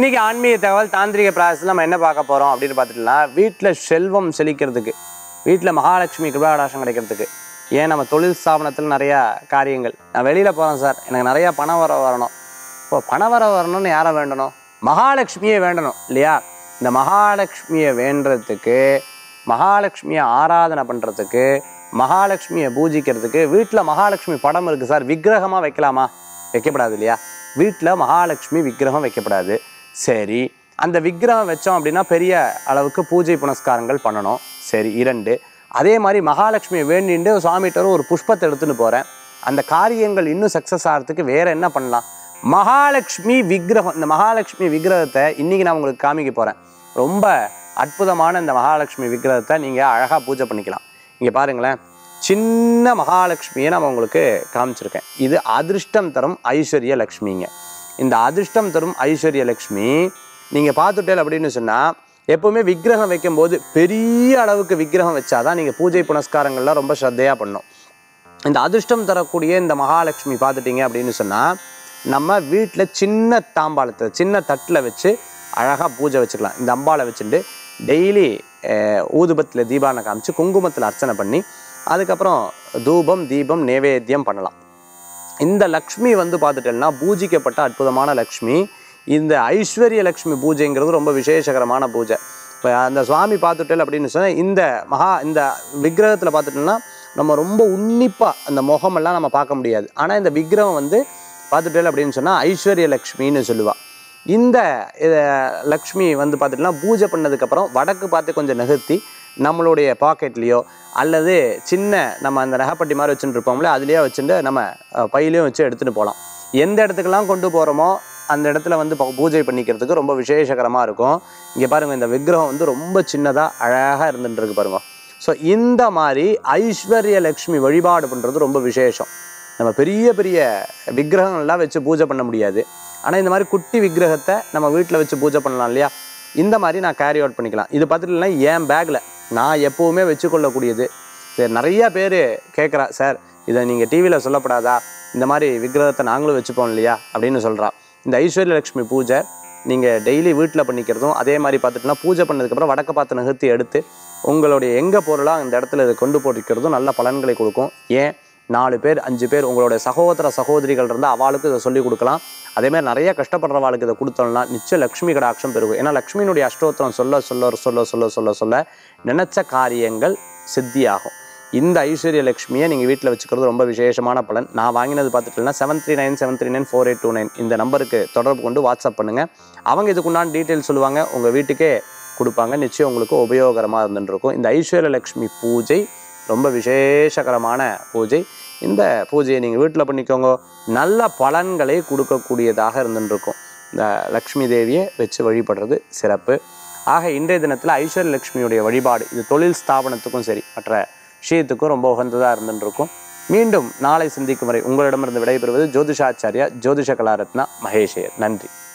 இன்னைக்கு ஆன்மீக தகவல் தாந்திரிக பிராசஸ் நம்ம என்ன பார்க்க போறோம் அப்படின்னு பார்த்துட்டோம்னா வீட்டில் செல்வம் செழிக்கிறதுக்கு வீட்டில் மகாலட்சுமி கிருபாகடாசம் கிடைக்கிறதுக்கு ஏன் நம்ம தொழில் ஸ்தாபனத்தில் நிறையா காரியங்கள் நான் வெளியில் போகிறேன் சார் எனக்கு நிறையா பணம் வர வரணும் இப்போ பணம் வர வரணும்னு யாரை வேண்டணும் மகாலட்சுமியை வேண்டணும் இல்லையா இந்த மகாலட்சுமியை வேண்டுறதுக்கு மகாலட்சுமியை ஆராதனை பண்ணுறதுக்கு மகாலட்சுமியை பூஜிக்கிறதுக்கு வீட்டில் மகாலட்சுமி படம் இருக்குது சார் விக்கிரகமாக வைக்கலாமா வைக்கப்படாது இல்லையா வீட்டில் மகாலட்சுமி விக்கிரகம் வைக்கப்படாது சரி அந்த விக்கிரகம் வச்சோம் அப்படின்னா பெரிய அளவுக்கு பூஜை புனஸ்காரங்கள் பண்ணணும் சரி இரண்டு அதே மாதிரி மகாலட்சுமியை வேண்டிட்டு சுவாமிகிட்ட ஒரு புஷ்பத்தை எடுத்துன்னு போகிறேன் அந்த காரியங்கள் இன்னும் சக்ஸஸ் ஆகிறதுக்கு வேற என்ன பண்ணலாம் மகாலட்சுமி விக்கிரகம் இந்த மகாலட்சுமி விக்கிரகத்தை இன்னைக்கு நான் உங்களுக்கு காமிக்க போகிறேன் ரொம்ப அற்புதமான இந்த மகாலட்சுமி விக்கிரகத்தை நீங்கள் அழகாக பூஜை பண்ணிக்கலாம் இங்கே பாருங்களேன் சின்ன மகாலட்சுமியை நான் உங்களுக்கு காமிச்சிருக்கேன் இது அதிர்ஷ்டம் தரும் ஐஸ்வர்ய லக்ஷ்மிங்க இந்த அதிர்ஷ்டம் தரும் ஐஸ்வர்ய லக்ஷ்மி நீங்கள் பார்த்துட்டேல் அப்படின்னு சொன்னால் எப்போவுமே விக்கிரகம் வைக்கும்போது பெரிய அளவுக்கு விக்கிரகம் வச்சாதான் நீங்கள் பூஜை புனஸ்காரங்கள்லாம் ரொம்ப ஸ்ரத்தையாக பண்ணணும் இந்த அதிர்ஷ்டம் தரக்கூடிய இந்த மகாலட்சுமி பார்த்துட்டீங்க அப்படின்னு சொன்னால் நம்ம வீட்டில் சின்ன தாம்பாளத்தை சின்ன தட்டில் வச்சு அழகாக பூஜை வச்சுக்கலாம் இந்த அம்பாளை வச்சுட்டு டெய்லி ஊதுபத்தில் தீபானை காமிச்சு குங்குமத்தில் அர்ச்சனை பண்ணி அதுக்கப்புறம் தூபம் தீபம் நைவேத்தியம் பண்ணலாம் இந்த லக்ஷ்மி வந்து பார்த்துட்டேன்னா பூஜிக்கப்பட்ட அற்புதமான லக்ஷ்மி இந்த ஐஸ்வர்ய லக்ஷ்மி பூஜைங்கிறது ரொம்ப விசேஷகரமான பூஜை இப்போ அந்த சுவாமி பார்த்துட்டேல் அப்படின்னு சொன்னால் இந்த மகா இந்த விக்கிரகத்தில் பார்த்துட்டோம்னா நம்ம ரொம்ப உன்னிப்பாக அந்த முகமெல்லாம் நம்ம பார்க்க முடியாது ஆனால் இந்த விக்கிரகம் வந்து பார்த்துட்டேல் அப்படின்னு சொன்னால் ஐஸ்வர்ய லக்ஷ்மின்னு சொல்லுவாள் இந்த இத- லக்ஷ்மி வந்து பார்த்துட்டோம்னா பூஜை பண்ணதுக்கப்புறம் வடக்கு பார்த்து கொஞ்சம் நகர்த்தி நம்மளுடைய பாக்கெட்லேயோ அல்லது சின்ன நம்ம அந்த நகைப்பட்டி மாதிரி வச்சுட்டு இருப்போம்ல அதுலேயே வச்சுட்டு நம்ம அஹ், பையிலையும் வச்சு எடுத்துகிட்டு போகலாம் எந்த இடத்துக்கெல்லாம் கொண்டு போகிறோமோ அந்த இடத்துல வந்து ப- பூஜை பண்ணிக்கிறதுக்கு ரொம்ப விசேஷகரமாக இருக்கும் இங்கே பாருங்கள் இந்த விக்கிரகம் வந்து ரொம்ப சின்னதாக அழகாக இருந்துட்டு இருக்கு பாருங்க ஸோ இந்த மாதிரி ஐஸ்வர்ய லக்ஷ்மி வழிபாடு பண்ணுறது ரொம்ப விசேஷம் நம்ம பெரிய பெரிய விக்கிரகங்கள்லாம் வச்சு பூஜை பண்ண முடியாது ஆனால் இந்த மாதிரி குட்டி விக்கிரகத்தை நம்ம வீட்டில் வச்சு பூஜை பண்ணலாம் இல்லையா இந்த மாதிரி நான் கேரி அவுட் பண்ணிக்கலாம் இது பார்த்துட்டுனா என் பேக்கில் நான் எப்போவுமே வச்சுக்கொள்ளக்கூடியது சரி நிறைய பேர் கேட்குறா சார் இதை நீங்கள் டிவியில் சொல்லப்படாதா இந்த மாதிரி விக்கிரகத்தை நாங்களும் வச்சுப்போம் இல்லையா அப்படின்னு சொல்கிறா இந்த ஐஸ்வர்ய லக்ஷ்மி பூஜை நீங்கள் டெய்லி வீட்டில் பண்ணிக்கிறதும் அதே மாதிரி பார்த்துட்டுனா பூஜை பண்ணதுக்கப்புறம் வடக்க பார்த்து நகர்த்தி எடுத்து உங்களுடைய எங்கே பொருளாக அந்த இடத்துல இதை கொண்டு போட்டிருக்கிறதும் நல்ல பலன்களை கொடுக்கும் ஏன் நாலு பேர் அஞ்சு பேர் உங்களுடைய சகோதர சகோதரிகள் இருந்தால் அவளுக்கு இதை சொல்லிக் கொடுக்கலாம் அதே மாதிரி நிறைய கஷ்டப்படுறவாளுக்கு இதை கொடுத்தோம்னா நிச்சயம் லக்ஷ்மி கடாட்சம் பெருகும் ஏன்னா லக்ஷ்மியினுடைய அஷ்டோத்திரம் சொல்ல சொல்ல சொல்ல சொல்ல சொல்ல சொல்ல நினைச்ச காரியங்கள் சித்தியாகும் இந்த ஐஸ்வர்ய லக்ஷ்மியை நீங்கள் வீட்டில் வச்சுக்கிறது ரொம்ப விசேஷமான பலன் நான் வாங்கினது பார்த்துட்டீங்கன்னா seven three nine seven three nine four eight two nine இந்த நம்பருக்கு தொடர்பு கொண்டு வாட்ஸ்அப் பண்ணுங்கள் அவங்க இதுக்குண்டான டீட்டெயில் சொல்லுவாங்க உங்கள் வீட்டுக்கே கொடுப்பாங்க நிச்சயம் உங்களுக்கு உபயோகரமாக இருந்துருக்கும் இந்த ஐஸ்வர்ய லக்ஷ்மி பூஜை ரொம்ப விசேஷகரமான பூஜை இந்த பூஜையை நீங்கள் வீட்டில் பண்ணிக்கோங்க நல்ல பலன்களை கொடுக்கக்கூடியதாக இருந்துருக்கும் இந்த லக்ஷ்மி தேவியை வச்சு வழிபடுறது சிறப்பு ஆக இன்றைய தினத்தில் ஐஸ்வர்ய லக்ஷ்மியுடைய வழிபாடு இது தொழில் ஸ்தாபனத்துக்கும் சரி மற்ற விஷயத்துக்கும் ரொம்ப உகந்ததாக இருந்துருக்கும் மீண்டும் நாளை சந்திக்கும் வரை உங்களிடமிருந்து விடைபெறுவது ஜோதிஷாச்சாரியா ஜோதிஷ கலாரத்னா மகேஷையர் நன்றி